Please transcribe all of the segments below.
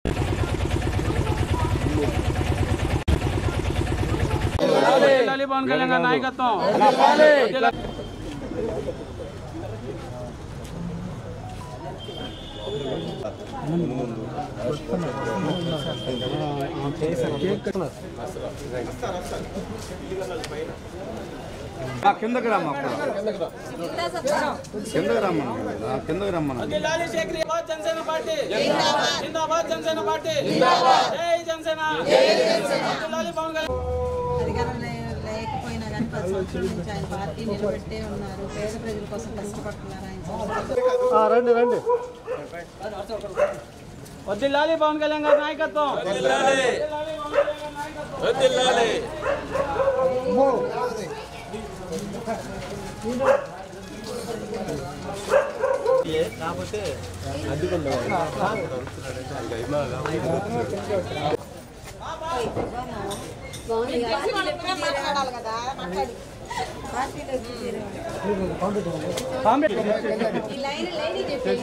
వర్ధిల్లాలి పవన్ కళ్యాణ్ గారి నాయకత్వం ఆ, కిందకి రమ్మ కిందకి రమ్మను ఆ, కిందకి రమ్మను వర్ధిల్లాలి శేఖర్ జిందాబాద్ జనసేన పార్టీ జిందాబాద్ జనసేన పార్టీ జై జనసేన వర్ధిల్లాలి పవన్ కళ్యాణ్ అధికారం లే- లేకపోయినా కానీ పది సంవత్సరాల నుంచి ఆయన పార్టీ నిలబెట్టే ఉన్నారు పేద ప్రజల కోసం కష్టపడుతున్నారు ఆయన వర్ధిల్లాలి పవన్ కళ్యాణ్ గారి నాయకత్వం వర్ధిల్లాలి పవన్ కళ్యాణ్ గారి నాయకత్వం మాట్లాడాలి కదా మాట్లాడి ఈ లైన్ లైన్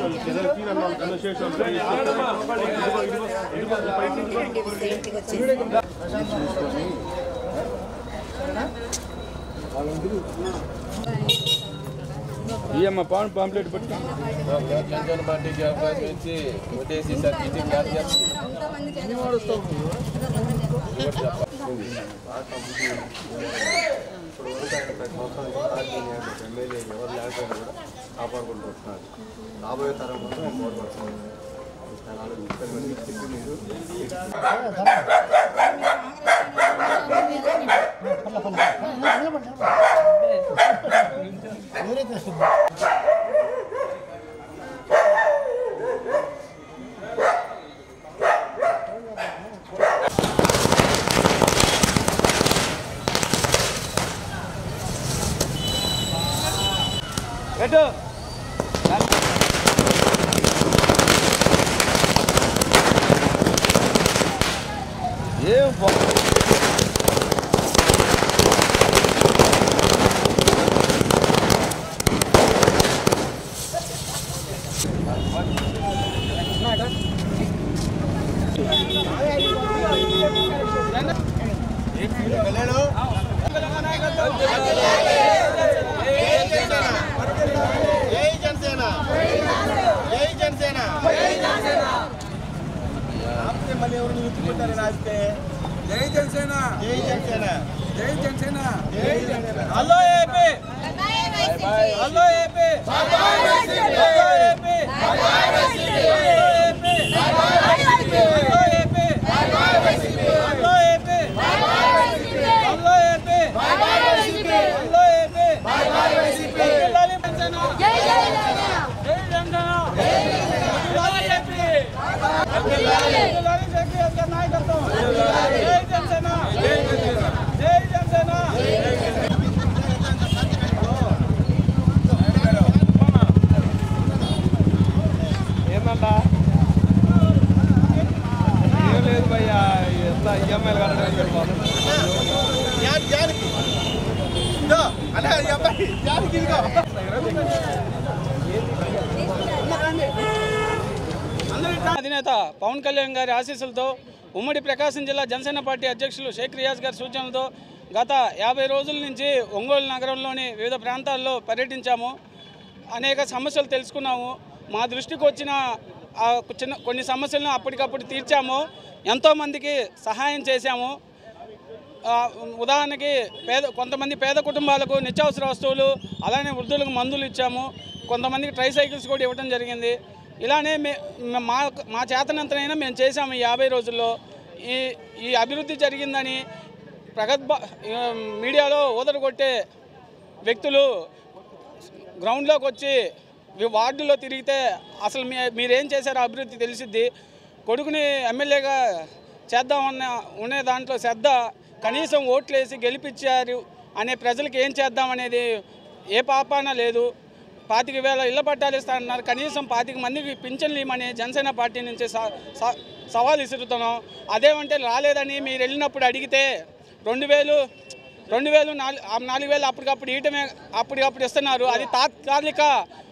ఇయ్యమ్మ పవన్ పాంప్లెట్ పెట్టి జనసేన పార్టీకి అవకాశం ఇచ్చి ఓటేసి సార్ మీటింగ్ ఏర్పాటు చేసి కాపాడుకుంటూ వస్తున్నారు రాబోయే తరం కోసం నేను కోరుకుంటున్నాను మీరు పెట్టు ఏం బా- hello AP hello AP hello AP hello AP hello AP hello AP hello AP hello AP వర్ధిల్లాలి జనసేన జై జనసేన వర్ధిల్లాలి ఏపీ వర్ధిల్లాలి శేఖర్ గారి నాయకత్వం జై జనసేన జై జనసేన ఏందంటా ఏం లేదు భయ్యా ఎంత ఈఎంఐలు కట్టడం చెప్పాలి అధినేత పవన్ కళ్యాణ్ గారి ఆశీస్సులతో ఉమ్మడి ప్రకాశం జిల్లా జనసేన పార్టీ అధ్యక్షులు షేక్ రియాజ్ గారి సూచనలతో గత యాభై రోజుల నుంచి ఒంగోలు నగరంలోని వివిధ ప్రాంతాల్లో పర్యటించాము అనేక సమస్యలు తెలుసుకున్నాము మా దృష్టికి వచ్చిన ఆ చిన్న కొన్ని సమస్యలను అప్పటికప్పుడు తీర్చాము ఎంతోమందికి సహాయం చేశాము ఆ, ఉదాహరణకి పేద కొంతమంది పేద కుటుంబాలకు నిత్యావసర వస్తువులు అలానే వృద్ధులకు మందులు ఇచ్చాము కొంతమందికి ట్రై సైకిల్స్ కూడా ఇవ్వడం జరిగింది ఇలానే మే మే- మా మా చేతనంతనైనా మేము చేశాము ఈ యాభై రోజుల్లో ఈ ఈ అభివృద్ధి జరిగిందని ప్రగద్భ ఆ, మీడియాలో ఊదరు కొట్టే వ్యక్తులు గ్రౌండ్లోకి వచ్చి ఈ వార్డులో తిరిగితే అసలు మీ మీరేం చేశారో అభివృద్ధి తెలిసిద్ది కొడుకుని ఎమ్మెల్యేగా చేద్దామన్న ఉండే దాంట్లో శ్రద్ధ కనీసం ఓట్లు వేసి గెలిపించారు అనే ప్రజలకు ఏం చేద్దామనేది ఏ పాపాన లేదు పాతిక వేల ఇళ్ల పట్టాలు ఇస్తారన్నారు కనీసం పాతిక మందికి పింఛన్లు ఇవ్వమని జనసేన పార్టీ నుంచి స- స- సవాల్ విసురుతున్నాం అదేమంటే రాలేదని మీరు వెళ్ళినప్పుడు అడిగితే రెండు వేలు రెండు వేలు నాలుగు నాలుగు వేలు అప్పటికప్పుడు ఇయటమే అప్పటికప్పుడు ఇస్తున్నారు అది తాత్కాలిక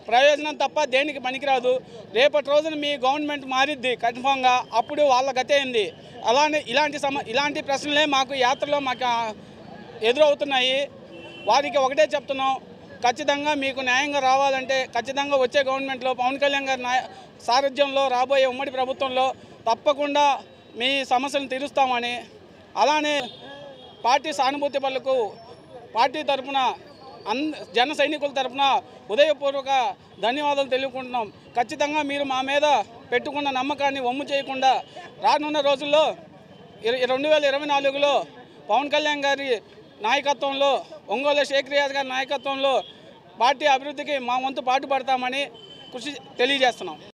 ప్రయోజనం తప్ప దేనికి పనికిరాదు రేపటి రోజున మీ గవర్నమెంట్ మారిద్ది కన్ఫామ్గా అప్పుడు వాళ్ళ గతే అయింది అలానే ఇలాంటి సమ ఇలాంటి ప్రశ్నలే మాకు యాత్రలో మాకు ఆ, ఎదురవుతున్నాయి వారికి ఒకటే చెప్తున్నాం ఖచ్చితంగా మీకు న్యాయంగా రావాలంటే ఖచ్చితంగా వచ్చే గవర్నమెంట్లో పవన్ కళ్యాణ్ గారి నాయ సారథ్యంలో రాబోయే ఉమ్మడి ప్రభుత్వంలో తప్పకుండా మీ సమస్యలను తీరుస్తామని అలానే పార్టీ సానుభూతి పనులకు పార్టీ తరఫున అన్ జన సైనికుల తరఫున ఉదయపూర్వక ధన్యవాదాలు తెలుపుకుంటున్నాం ఖచ్చితంగా మీరు మా మీద పెట్టుకున్న నమ్మకాన్ని వమ్ము చేయకుండా రానున్న రోజుల్లో ఇర- రెండు వేల ఇరవై నాలుగులో పవన్ కళ్యాణ్ గారి నాయకత్వంలో ఒంగోలు షేక్ రియాజ్ గారి నాయకత్వంలో పార్టీ అభివృద్ధికి మా వంతు పాటుపడతామని కృషి తెలియజేస్తున్నాం